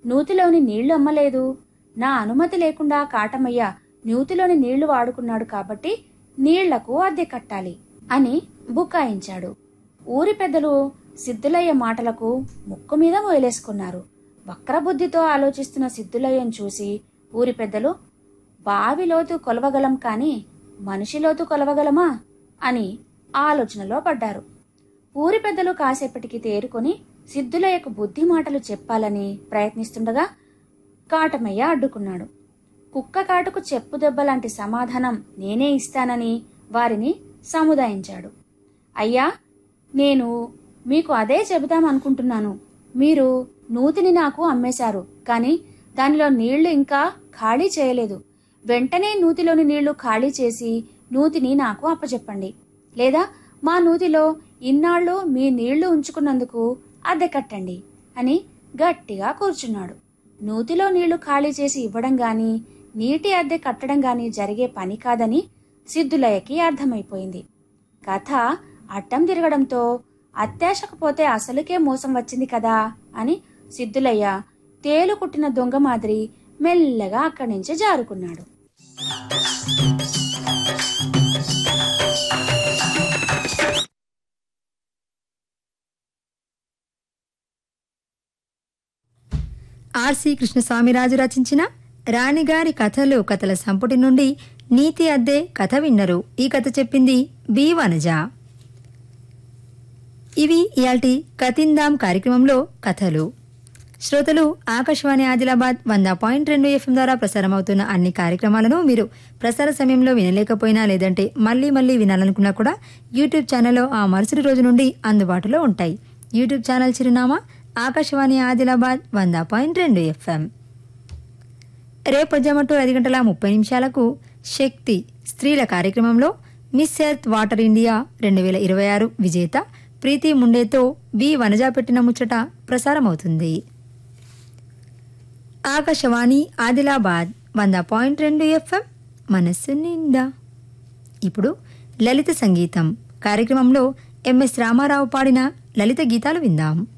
నూతిలోని నీళ్లు అమ్మలేదు నా అనుమతి లేకుండా కాటమయ్య నూతిలోని నీళ్లు వాడుకున్నాడు కాబట్టి నీళ్లకు అద్దె కట్టాలి అని బుకాయించాడు ఊరి పెద్దలు సిద్ధులయ్య మాటలకు ముక్కు మీద మొయలేసుకున్నారు వక్రబుద్ధితో ఆలోచిస్తున్న సిద్ధులయ్యను చూసి ఊరి పెద్దలు బావిలోతు కొలవగలం కాని మనిషిలోతు కొలవగలమా అని ఆలోచనలో పడ్డారు ఊరి పెద్దలు కాసేపటికి తేరుకొని సిద్ధులయ్యకు బుద్ధి మాటలు చెప్పాలని ప్రయత్నిస్తుండగా కాటమయ్య అడ్డుకున్నాడు కుక్క కాటుకు చెప్పు దెబ్బలాంటి సమాధానం నేనే ఇస్తానని వారిని సముదాయించాడు అయ్యా నేను మీకు అదే చెబుదామనుకుంటున్నాను మీరు నూతిని నాకు అమ్మేశారు కానీ దానిలో నీళ్లు ఇంకా ఖాళీ చేయలేదు వెంటనే నూతిలోని నీళ్లు ఖాళీ చేసి నూతిని నాకు అప్పచెప్పండి లేదా మా నూతిలో ఇన్నాళ్ళు మీ నీళ్లు ఉంచుకున్నందుకు అద్దె కట్టండి అని గట్టిగా కూర్చున్నాడు నూతిలో నీళ్లు ఖాళీ చేసి ఇవ్వడం గాని నీటి అద్దె కట్టడం గాని జరిగే పని కాదని సిద్ధులయ్యకి అర్థమైపోయింది కథ అడ్డం తిరగడంతో అత్యాశకు పోతే అసలుకే మోసం వచ్చింది కదా అని సిద్ధులయ్య తేలు కుట్టిన దొంగ మాదిరి మెల్లగా అక్కడి నుంచి జారుకున్నాడు ఆర్సి కృష్ణస్వామిరాజు రచించిన రాణిగారి కథలు కథల సంపుటి నుండి నీతి అద్దె కథ విన్నరు ఈ కథ చెప్పింది బి వనజ ఇవి ఇయాల్టి కతిందాం కార్యక్రమంలో కథలు శ్రోతలు ఆకాశవాణి ఆదిలాబాద్ వంద పాయింట్ రెండు ఎఫ్ఎం ద్వారా ప్రసారమవుతున్న అన్ని కార్యక్రమాలను మీరు ప్రసార సమయంలో వినలేకపోయినా లేదంటే మళ్ళీ మళ్ళీ వినాలనుకున్నా కూడా యూట్యూబ్ ఛానల్లో ఆ మరుసటి రోజు నుండి అందుబాటులో ఉంటాయి యూట్యూబ్ ఛానల్ చిరునామా ఆకాశవాణి ఆదిలాబాద్ వంద పాయింట్ రెండు ఎఫ్ఎం రేపు జమటు ఐదు గంటల ముప్పై నిమిషాలకు శక్తి స్త్రీల కార్యక్రమంలో మిస్ ఎర్త్ వాటర్ ఇండియా రెండు వేల ఇరవై ఆరు విజేత ప్రీతి ముండేతో బి వనజ పెట్టిన ముచ్చట ప్రసారమవుతుంది ఆకాశవాణి ఆదిలాబాద్ వంద పాయింట్ రెండు ఎఫ్ఎం మనస్సు నిండా ఇప్పుడు లలిత సంగీతం కార్యక్రమంలో ఎంఎస్ రామారావు పాడిన లలిత గీతాలు విందాం